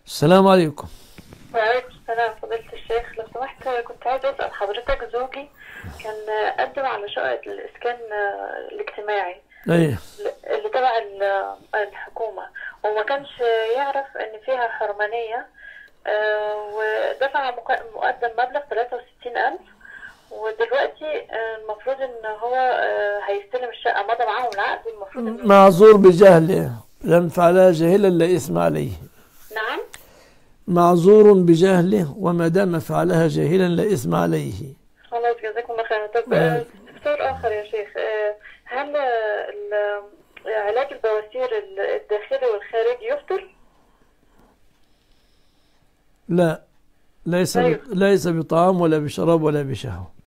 السلام عليكم وعليكم السلام فضيلة الشيخ لو سمحت كنت عايز أسأل حضرتك زوجي كان قدم على شقة الإسكان الاجتماعي ايه اللي تبع ال- الحكومة وما كانش يعرف إن فيها حرمانية آه، ودفع مق- مقدم مبلغ 63 ألف ودلوقتي آه، المفروض إن هو آه، هيستلم الشقة مضى معاهم العقد المفروض إن معذور بجهله لم فعلها جاهلا لا إثم عليه نعم معذور بجهله وما دام فعلها جاهلا لا إثم عليه خلاص جزاكم الله خير طب آه، استفسار آخر يا شيخ آه، هل آه، ال- علاج البواسير ال- الداخلي والخارجي يفطر؟ لا ليس طيب. ليس بطعام ولا بشراب ولا بشهوة